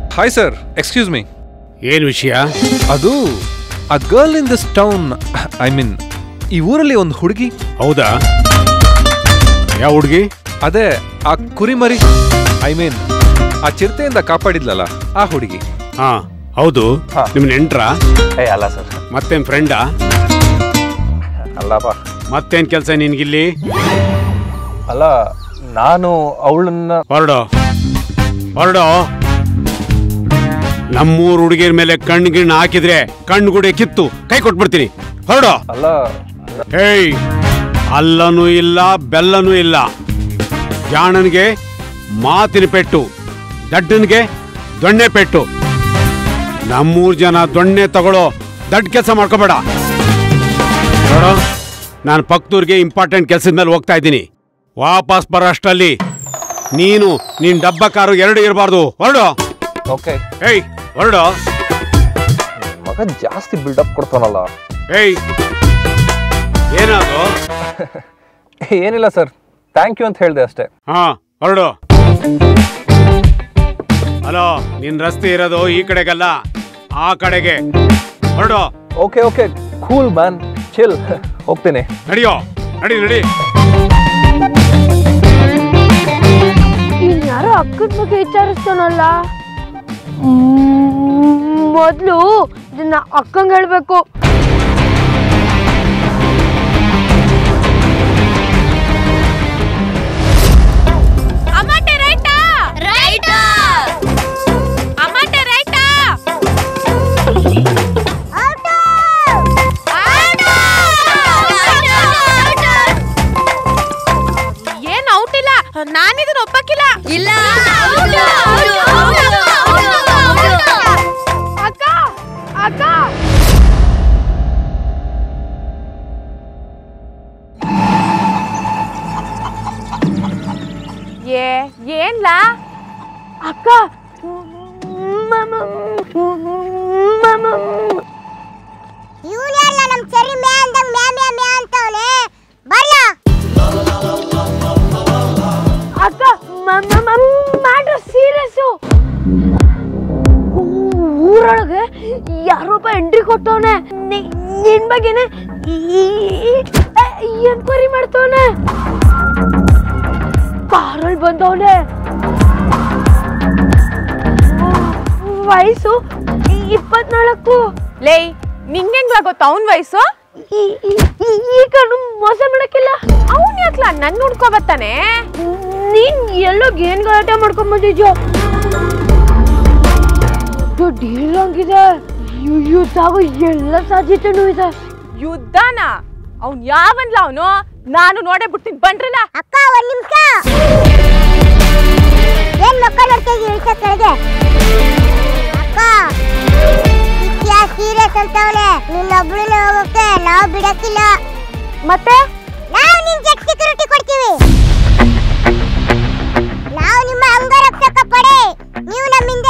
Hi sir excuse me ಏನ್ ವಿಷಯ ಅದು ಆ girl in this town I mean ಈ ಊರಲ್ಲಿ ಒಂದು ಹುಡುಗಿ ಹೌದಾ ಯಾವ ಹುಡುಗಿ ಅದೇ ಆ ಕುರಿಮರಿ ಐ ಮೀನ್ ಆ ಚಿರತೆಯಿಂದ ಕಾಪಾಡಿದ್ಲಲ್ಲ ಆ ಹುಡುಗಿ ಹಾ ಹೌದು ಹಾ. ನಿಮ್ ನೆಂಟ್ರ ಏ ಅಲ್ಲ ಸರ್ ಮತ್ತೇನ್ ಫ್ರೆಂಡಾ ಅಲ್ಲಪ್ಪ ಮತ್ತೇನ್ ಕೆಲ್ಸ ನಿನ್ಗಿಲ್ಲಿ ಅಲ್ಲ ನಾನು ಅವಳನ್ನ ಹೊರಡೋ ಹೊರಡೋ ನಮ್ಮೂರ್ ಹುಡುಗಿಯರ ಮೇಲೆ ಕಣ್ಣು ಗಿಣ್ಣು ಹಾಕಿದ್ರೆ ಕಣ್ಣು ಗುಡಿ ಕಿತ್ತು ಕೈ ಕೊಟ್ಬಿಡ್ತೀನಿ ಹೊರಡೋ ಅಲ್ಲ ಹೇಯ್ ಅಲ್ಲನೂ ಇಲ್ಲ ಬೆಲ್ಲನೂ ಇಲ್ಲ ಜಾಣನಿಗೆ ಮಾತಿನ ಪೆಟ್ಟು ದಡ್ಡನಿಗೆ ದೊಣ್ಣೆ ಪೆಟ್ಟು ನಮ್ಮೂರ್ ಜನ ದೊಣ್ಣೆ ತಗೊಳ್ಳೋ ದಡ್ಡ ಕೆಲಸ ಮಾಡ್ಕೋಬೇಡ ನೋಡೋ ನಾನು ಪಕ್ಕದೂರಿಗೆ ಇಂಪಾರ್ಟೆಂಟ್ ಕೆಲಸದ ಮೇಲೆ ಹೋಗ್ತಾ ಇದ್ದೀನಿ ವಾಪಸ್ ಬರೋ ಅಷ್ಟರಲ್ಲಿ ನೀನು ನಿನ್ ಡಬ್ಬ ಕಾರು ಎರಡು ಇರಬಾರ್ದು ಹೊರಡು ಓಕೆ ಏಯ್ ಹೊರಡು ಮಗ ಜಾಸ್ತಿ ಬಿಲ್ಡಪ್ ಕೊಡ್ತಾನಲ್ಲ ಏಯ್ ಏನಾದ್ರು ಏನಿಲ್ಲ ಸರ್ ಥ್ಯಾಂಕ್ ಯು ಅಂತ ಹೇಳಿದೆ ಅಷ್ಟೇ ಹಾ ಹೊರಡು ಹಲೋ ನಿನ್ ರಸ್ತೆ ಇರೋದು ಈ ಕಡೆಗಲ್ಲ ಆ ಕಡೆಗೆ ಹೊರಡು okay okay cool man chill ಹೋಗ್ತೀನಿ ನಡಿಯೋ ನಡಿ ನಡಿ ಇನ್ ಯಾರೋ ಅಕ್ಕನ ಬಗ್ಗೆ ವಿಚಾರಿಸ್ತಾನಲ್ಲ ಮೊದಲು ಇದನ್ನ ಅಕ್ಕಂಗೆ ಹೇಳ್ಬೇಕು ಅಮಟೆ ರೈಟಾ ರೈಟಾ ಅಮಟೆ ರೈಟಾ ಏನ್ ಔಟ್ ಇಲ್ಲ ನಾನಿದನ್ನ ಒಪ್ಪಕ್ಕಿಲ್ಲ ಇಲ್ಲ ಅಕ್ಕ ಅಕ್ಕ ಏ ಏನ್ಲಾ ಅಕ್ಕ ಮ- ಮ- ಮ- ಮ- ಇವನೆಲ್ಲ ನಮ್ ಚೆರಿ ಮ್ಯಾ ಅಂದಂಗ್ ಮ್ಯಾ ಮ್ಯಾ ಮ್ಯಾ ಅಂತವನೆ ಬರ್ಲ ಅಕ್ಕ ಮ್ಯಾಟ್ರ್ ಸೀರಿಯಸ್ಸು ಊರೊಳಗೆ ಯಾರೊಬ್ಬ ಎಂಟ್ರಿ ಕೊಟ್ಟವನೆ ನಿನ್ ಬಗ್ಗೆನೆ ಎನ್ಕ್ವೈರಿ ಮಾಡ್ತವನೆ ಕಾರಲ್ಲಿ ಬಂದವನೆ ವಯಸ್ಸು ಇಪ್ಪತ್ನಾಲ್ಕು ಲೇ ನಿಂಗೆಂಗ್ಲ ಗೊತ್ತ ಅವನ್ ವಯಸ್ಸು ಈ- ಈ- ಈ- ಈ ಕಣ್ಣು ಮೋಸ ಮಾಡಕ್ಕಿಲ್ಲ ಅವನ್ ಯಾಕ್ಲ ನನ್ ನೋಡ್ಕೊ ಬರ್ತಾನೆ ನೀನ್ ಎಲ್ಲೋ ಏನ್ ಗಲಾಟೆ ಮಾಡ್ಕೊಂಡ್ ಬಂದಿದ್ಯೋ ಡೀಲ್ ಹಂಗಿದೆ ಯುದ್ಧಾಗು ಎಲ್ಲ ಸಾಧ್ಯತೆನೂ ಇದೆ ಯುದ್ಧನ ಅವ್ನ್ ಯಾವನ್ಲ ಅವನು ನಾನು ನೋಡೇ ಬಿಡ್ತೀನಿ ಬನ್ರಲ್ಲ ಅಕ್ಕ ಒಂದ್ ನಿಮಿಷ ಏನ್ ಮಕ್ಕ ನೋಡ್ತಾ ಇದೀಯ ಇಳ್ಸ ಕೆಳಗೆ ಅಕ್ಕ ಇತ್ಯಾ ಸೀರಿಯಸ್ ಅಂತವನೆ ನಿನ್ನೊಬ್ಳನ್ನ ಹೋಗಕ್ಕೆ ನಾವು ಬಿಡಕ್ಕಿಲ್ಲ ಮತ್ತೆ ನಾವು ನಿನ್ ಜೆಟ್ ಸೆಕ್ಯೂರಿಟಿ ಕೊಡ್ತೀವಿ ನಾವು ನಿಮ್ಮ ಅಂಗರಕ್ಷಕ ಪಡೆ ನೀವು ನಮ್ಮ ಹಿಂದೆ